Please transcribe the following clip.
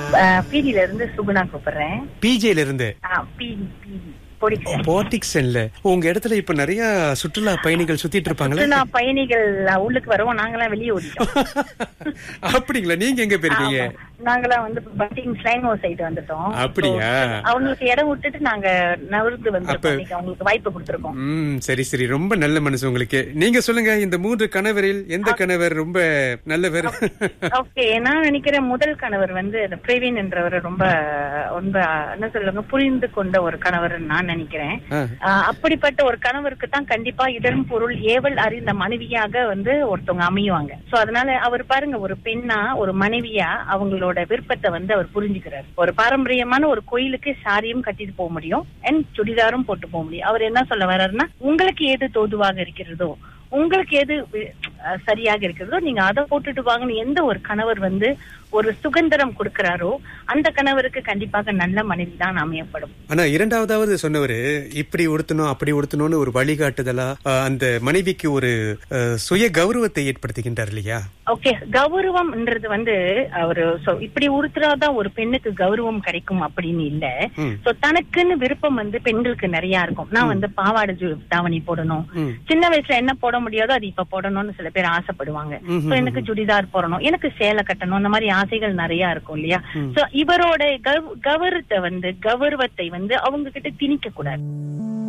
பிடில இருந்து சுகுணா கூப்பிடுறேன் பிஜேல இருந்து பிடி பிடி பொடிக்கு போர்டிக்சன்ல உங்க இடத்துல இப்ப நிறைய சுற்றுலா பயணிகள் சுத்திட்டு இருப்பாங்களே சுற்றுலா பயணிகள் உள்ளுக்கு வருவோம் நாங்களாம் வெளியே ஓடிட்டோம் அப்படிங்களா நீங்க எங்க போயிருக்கீங்க ஆமா. நாங்களாம் வந்து பட்டிங் ஸ்லைமோ சைடு வந்துட்டோம் அப்படியா? So, அவங்களுக்கு இடம் விட்டுட்டு நாங்க நகர்ந்து வந்து அப்ப- அவங்களுக்கு வாய்ப்பு கொடுத்திருக்கோம் ம் சரி சரி ரொம்ப நல்ல மனசு உங்களுக்கு நீங்க சொல்லுங்க இந்த மூன்று கணவரில் எந்த கணவர் ரொம்ப நல்லவர் ஓகே நான் நினைக்கிறேன் முதல் கணவர் வந்து இந்த பிரவீன் என்றவர் ரொம்ப ரொம்ப என்ன சொல்லுங்க புரிந்து கொண்ட ஒரு கணவர் நான் நினைக்கிறேன் ஆ. ஆஹ் அப்படிப்பட்ட ஒரு கணவருக்கு தான் கண்டிப்பா இடரும் பொருள் ஏவல் அறிந்த மனைவியாக வந்து ஒருத்தவங்க அமையுவாங்க சோ அதனால அவர் பாருங்க ஒரு பெண்ணா ஒரு மனைவியா அவங்களோட விருப்பத்தை வந்து அவர் புரிஞ்சுக்கிறார் ஒரு பாரம்பரியமான ஒரு கோயிலுக்கு சாரியும் கட்டிட்டு போக முடியும் அண்ட் சுடிதாரும் போட்டு போக முடியும் அவர் என்ன சொல்ல வர்றாருன்னா உங்களுக்கு எது தோதுவாக இருக்கிறதோ உங்களுக்கு எது வி- அஹ் சரியாக இருக்கிறதோ நீங்க அதை போட்டுட்டு வாங்கன்னு எந்த ஒரு கணவர் வந்து ஒரு சுதந்திரம் கொடுக்கிறாரோ அந்த கணவருக்கு கண்டிப்பாக நல்ல மனைவி தான் அமையப்படும் ஆனா இரண்டாவதாவது சொன்னவரு இப்படி உடுத்தணும் அப்படி உடுத்தணும்னு ஒரு வழிகாட்டுதலா அஹ், அந்த மனைவிக்கு ஒரு அஹ், சுய கௌரவத்தை ஏற்படுத்துகின்றார் இல்லையா ஓகே கௌரவம்ன்றது வந்து அவரு so இப்படி உடுத்துறாதான் ஒரு பெண்ணுக்கு கௌரவம் கிடைக்கும் அப்படின்னு இல்ல ம். சோ தனக்குன்னு விருப்பம் வந்து பெண்களுக்கு நிறைய இருக்கும் நான் வந்து பாவாடை ஜு- தாவணி போடணும் ம். சின்ன வயசுல என்ன போட முடியாதோ அது இப்ப போடணும்னு சில பேர் ஆசைப்படுவாங்க ம்ஹும். சோ எனக்கு சுடிதார் போடணும் எனக்கு சேலை கட்டணும் அந்த மாதிரி ஆசைகள் நிறைய இருக்கும் இல்லையா சோ இவரோட கௌ- கௌரவத்தை வந்து கௌரவத்தை வந்து அவங்க கிட்ட திணிக்க கூடாது